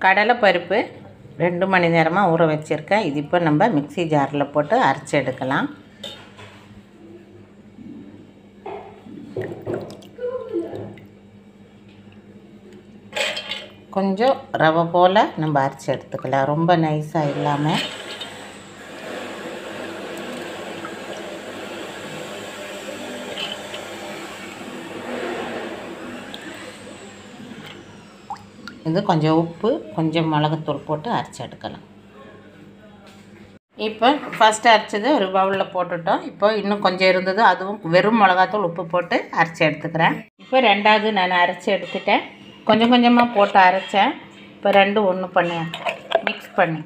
கடலை பருப்பு ரெண்டு மணி நேரமாக ஊற வச்சுருக்கேன் இது இப்போ நம்ம மிக்ஸி ஜாரில் போட்டு அரைச்சி எடுக்கலாம் கொஞ்சம் ரவை போல் நம்ம அரைச்சி எடுத்துக்கலாம் ரொம்ப நைஸாக இல்லாமல் இது கொஞ்சம் உப்பு கொஞ்சம் மிளகுத்தூள் போட்டு அரைச்சி எடுக்கலாம் இப்போ ஃபஸ்ட்டு அரைச்சது ஒரு பவுலில் போட்டுட்டோம் இப்போ இன்னும் கொஞ்சம் இருந்தது அதுவும் வெறும் மிளகாத்தூள் உப்பு போட்டு அரைச்சி எடுத்துக்கிறேன் இப்போ ரெண்டாவது நான் அரைச்சி எடுத்துட்டேன் கொஞ்சம் கொஞ்சமாக போட்டு அரைச்சேன் இப்போ ரெண்டும் ஒன்று பண்ணி மிக்ஸ் பண்ணி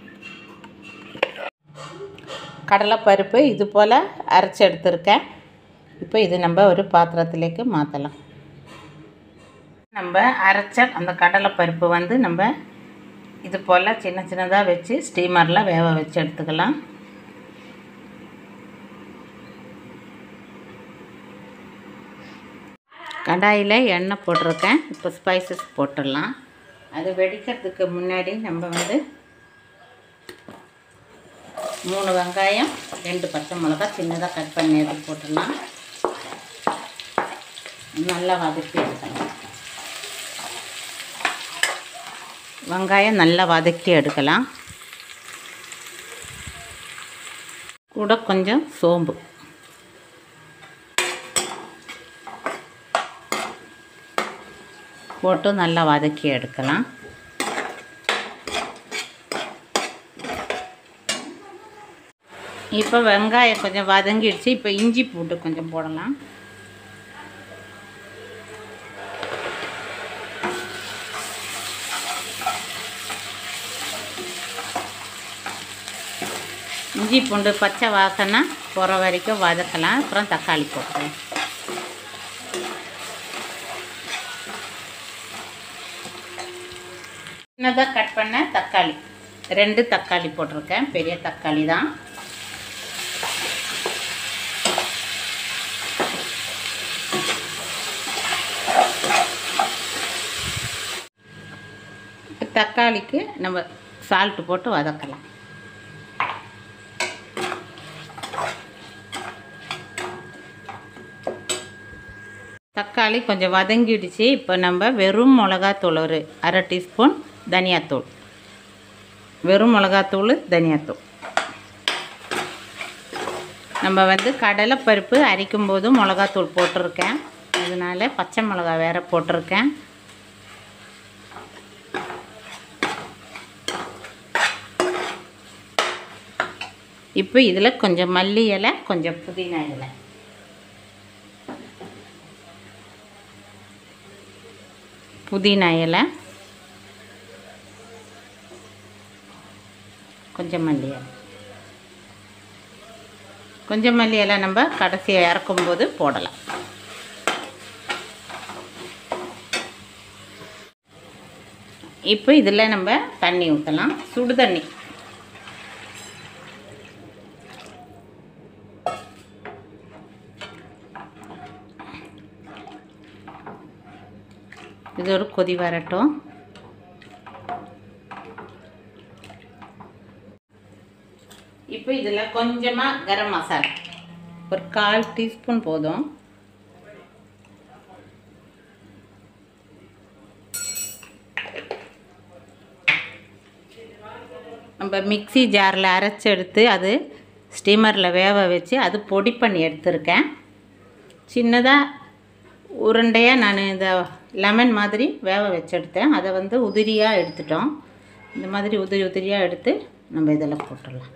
கடலைப்பருப்பு இது போல் அரைச்சி எடுத்துருக்கேன் இப்போ இது நம்ம ஒரு பாத்திரத்திലേക്ക് மாற்றலாம் நம்ம அரைச்ச அந்த கடலைப்பருப்பு வந்து நம்ம இது போல் சின்ன சின்னதாக வச்சு ஸ்டீமரில் வேக வச்சு எடுத்துக்கலாம் கடாயில் எண்ணெய் போட்டிருக்கேன் இப்போ ஸ்பைசஸ் போட்டுடலாம் அது வெடிக்கிறதுக்கு முன்னாடி நம்ம வந்து மூணு வெங்காயம் ரெண்டு பச்சை மிளகா சின்னதாக கட் பண்ணி எடுத்து போட்டுடலாம் நல்லா வதக்கி எடுக்கலாம் வெங்காயம் நல்லா வதக்கி எடுக்கலாம் கூட கொஞ்சம் சோம்பு போட்டு நல்லா வதக்கி எடுக்கலாம் இப்போ வெங்காயம் கொஞ்சம் வதங்கிடுச்சு இப்போ இஞ்சி பூண்டு கொஞ்சம் போடலாம் இஞ்சி பூண்டு பச்சை வாசனை போகிற வரைக்கும் வதக்கலாம் அப்புறம் தக்காளி போட்டுக்கலாம் சின்னதாக கட் பண்ண தக்காளி ரெண்டு தக்காளி போட்டிருக்கேன் பெரிய தக்காளி தான் தக்காளிக்கு நம்ம சால்ட்டு போட்டு வதக்கலாம் தக்காளி கொஞ்சம் வதங்கிடுச்சு இப்போ நம்ம வெறும் மிளகாத்தூள் ஒரு அரை டீஸ்பூன் தனியாத்தூள் வெறும் மிளகாத்தூள் தனியாத்தூள் நம்ம வந்து கடலைப்பருப்பு அரைக்கும் போதும் மிளகாத்தூள் போட்டிருக்கேன் அதனால பச்சை மிளகா வேறு போட்டிருக்கேன் இப்போ இதில் கொஞ்சம் மல்லி இலை கொஞ்சம் புதினா இலை புதினா இலை கொஞ்சம் மல்லி இலை கொஞ்சம் மல்லி இலை நம்ம கடைசியாக இறக்கும்போது போடலாம் இப்போ இதில் நம்ம தண்ணி ஊற்றலாம் சுடு தண்ணி இது ஒரு கொதி வரட்டும் இப்போ இதில் கொஞ்சமாக கரம் மசாலா ஒரு கால் டீஸ்பூன் போதும் நம்ம மிக்ஸி ஜாரில் அரைச்சி எடுத்து அது ஸ்டீமரில் வேக வச்சு அது பொடி பண்ணி எடுத்திருக்கேன் சின்னதாக உருண்டையாக நான் இந்த லெமன் மாதிரி வேக வச்சு எடுத்தேன் அதை வந்து உதிரியாக எடுத்துட்டோம் இந்த மாதிரி உதிரி உதிரியாக எடுத்து நம்ம இதில் போட்டுடலாம்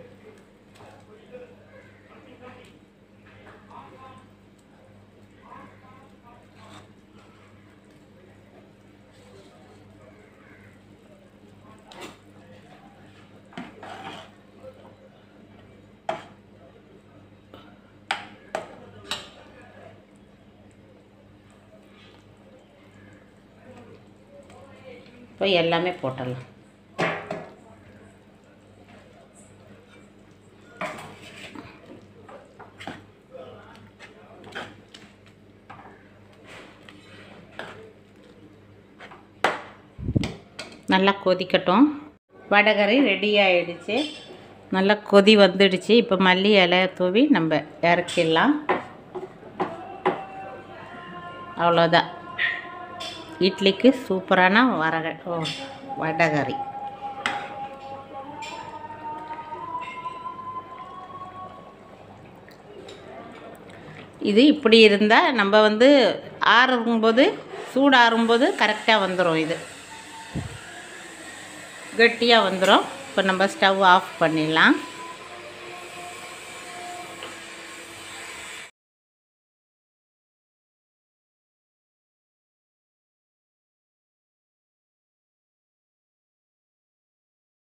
இப்போ எல்லாமே போட்டுடலாம் நல்லா கொதிக்கட்டும் வடகறி ரெடி ஆயிடுச்சு நல்லா கொதி வந்துடுச்சு இப்போ மல்லி இலை தூவி நம்ம இறக்கிடலாம் அவ்வளோதான் இட்லிக்கு சூப்பரான வரக ஓ, வடகறி இது இப்படி இருந்தால் நம்ம வந்து ஆறும்போது சூடாறும்போது கரெக்டாக வந்துடும் இது கெட்டியாக வந்துடும் இப்போ நம்ம ஸ்டவ் ஆஃப் பண்ணிடலாம்